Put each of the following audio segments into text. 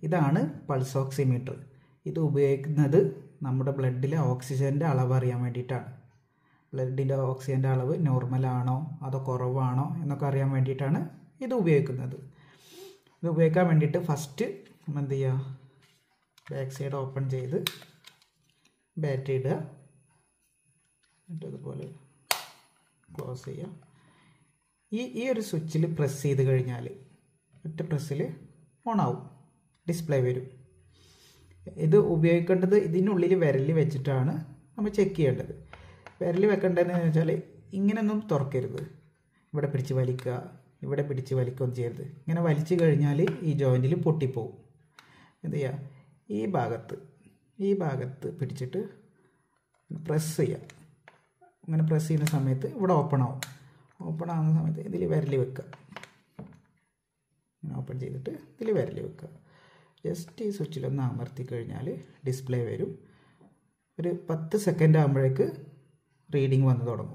ഇതാണ് pulse oximeter ഇത് ഉപയോഗിക്കുന്നത് നമ്മുടെ ബ്ലഡിലെ ഓക്സിജൻ്റെ അളവ് അറിയാൻ വേണ്ടിയിട്ടാണ് ബ്ലഡിൻ്റെ ഓക്സിജൻ്റെ അളവ് നോർമലാണോ അതോ കുറവാണോ എന്നൊക്കെ അറിയാൻ വേണ്ടിയിട്ടാണ് ഇത് ഉപയോഗിക്കുന്നത് ഇത് ഉപയോഗിക്കാൻ വേണ്ടിയിട്ട് ഫസ്റ്റ് നമ്മൾ എന്ത് ചെയ്യുക ബാക്ക് സൈഡ് ഓപ്പൺ ചെയ്ത് ബാറ്ററി ഇടുക എന്നിട്ട് ഇതുപോലെ ക്ലോസ് ചെയ്യുക ഈ ഈ ഒരു സ്വിച്ചിൽ പ്രസ് ചെയ്ത് കഴിഞ്ഞാൽ ഒറ്റ പ്രസ്സിൽ ഓൺ ആവും ഡിസ്പ്ലേ വരും ഇത് ഉപയോഗിക്കേണ്ടത് ഇതിനുള്ളിൽ വിരൽ വെച്ചിട്ടാണ് നമ്മൾ ചെക്ക് ചെയ്യേണ്ടത് വിരൽ വെക്കേണ്ടതെന്ന് വെച്ചാൽ ഇങ്ങനെയൊന്നും തുറക്കരുത് ഇവിടെ പിടിച്ച് വലിക്കുക ഇവിടെ പിടിച്ച് വലിക്കുകയൊന്നും ചെയ്യരുത് ഇങ്ങനെ വലിച്ചു കഴിഞ്ഞാൽ ഈ ജോയിൻറ്റിൽ പൊട്ടിപ്പോവും എന്ത് ചെയ്യുക ഈ ഭാഗത്ത് ഈ ഭാഗത്ത് പിടിച്ചിട്ട് പ്രസ് ചെയ്യുക അങ്ങനെ പ്രസ് ചെയ്യുന്ന സമയത്ത് ഇവിടെ ഓപ്പൺ ആവും ഓപ്പൺ ആവുന്ന സമയത്ത് ഇതിൽ വിരൽ വെക്കുക ഇങ്ങനെ ഓപ്പൺ ചെയ്തിട്ട് ഇതിൽ വിരൽ വെക്കുക ജസ്റ്റ് ഈ സ്വിച്ചിലൊന്ന് അമർത്തി കഴിഞ്ഞാൽ ഡിസ്പ്ലേ വരും ഒരു പത്ത് സെക്കൻഡ് ആകുമ്പോഴേക്ക് റീഡിങ് വന്ന് തുടങ്ങും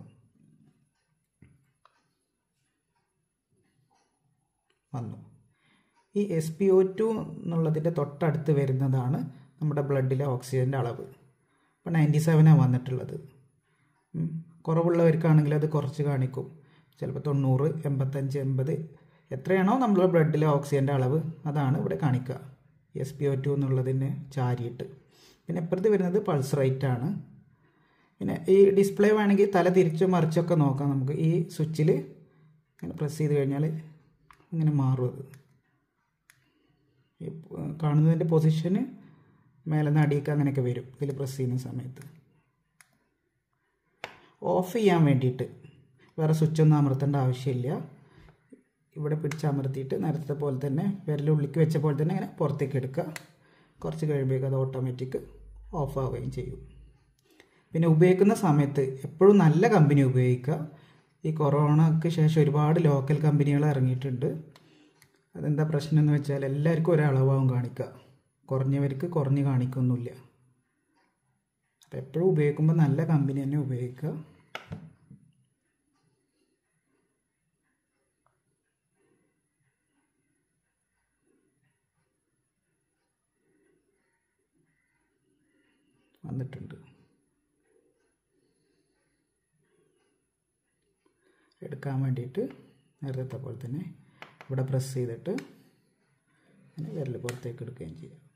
വന്നു ഈ എസ് പി ഒ ടു എന്നുള്ളതിൻ്റെ തൊട്ടടുത്ത് വരുന്നതാണ് നമ്മുടെ ബ്ലഡിലെ ഓക്സിജൻ്റെ അളവ് ഇപ്പോൾ നയൻറ്റി സെവനാണ് വന്നിട്ടുള്ളത് ഉം. കുറവുള്ളവർക്കാണെങ്കിൽ അത് കുറച്ച് കാണിക്കും ചിലപ്പോൾ തൊണ്ണൂറ് എൺപത്തഞ്ച് എൺപത് എത്രയാണോ നമ്മുടെ ബ്ലഡിലെ ഓക്സിജൻ്റെ അളവ് അതാണ് ഇവിടെ കാണിക്കുക എസ് പി ഒ ടു എന്നുള്ളതിന് ചാരിയിട്ട് പിന്നെ ഇപ്പുറത്ത് വരുന്നത് പൾസ് റേറ്റ് ആണ് പിന്നെ ഈ ഡിസ്പ്ലേ വേണമെങ്കിൽ തല തിരിച്ചോ മറിച്ചൊക്കെ നോക്കാം നമുക്ക് ഈ സ്വിച്ചിൽ ഇങ്ങനെ പ്രസ് ചെയ്ത് കഴിഞ്ഞാൽ ഇങ്ങനെ മാറും അത് ഈ കാണുന്നതിൻ്റെ പൊസിഷന് മേലെ നിന്ന് അടിയിലേക്ക് അങ്ങനെയൊക്കെ വരും ഇതിൽ പ്രസ് ചെയ്യുന്ന സമയത്ത് ഓഫ് ചെയ്യാൻ വേണ്ടിയിട്ട് വേറെ സ്വിച്ചൊന്നും അമർത്തേണ്ട ആവശ്യമില്ല ഇവിടെ പിടിച്ച് അമർത്തിയിട്ട് നേരത്തെ പോലെ തന്നെ വിരൽ ഉള്ളിക്ക് വെച്ച പോലെ തന്നെ ഇങ്ങനെ പുറത്തേക്ക് എടുക്കുക കുറച്ച് കഴിയുമ്പോഴേക്കും അത് ഓട്ടോമാറ്റിക് ഓഫ് ആവുകയും ചെയ്യും പിന്നെ ഉപയോഗിക്കുന്ന സമയത്ത് എപ്പോഴും നല്ല കമ്പനി ഉപയോഗിക്കുക ഈ കൊറോണയ്ക്ക് ശേഷം ഒരുപാട് ലോക്കൽ കമ്പനികൾ ഇറങ്ങിയിട്ടുണ്ട് അതെന്താ പ്രശ്നം എന്ന് വെച്ചാൽ എല്ലാവർക്കും ഒരളവാവും കാണിക്കുക കുറഞ്ഞവർക്ക് കുറഞ്ഞ് കാണിക്കൊന്നുമില്ല അപ്പോൾ എപ്പോഴും ഉപയോഗിക്കുമ്പോൾ നല്ല കമ്പനി തന്നെ ഉപയോഗിക്കുക വന്നിട്ടുണ്ട് എടുക്കാൻ വേണ്ടിയിട്ട് നേരത്തെ പോലെ തന്നെ ഇവിടെ പ്രസ് ചെയ്തിട്ട് അങ്ങനെ വിരൽ പുറത്തേക്ക് എടുക്കുകയും ചെയ്യാം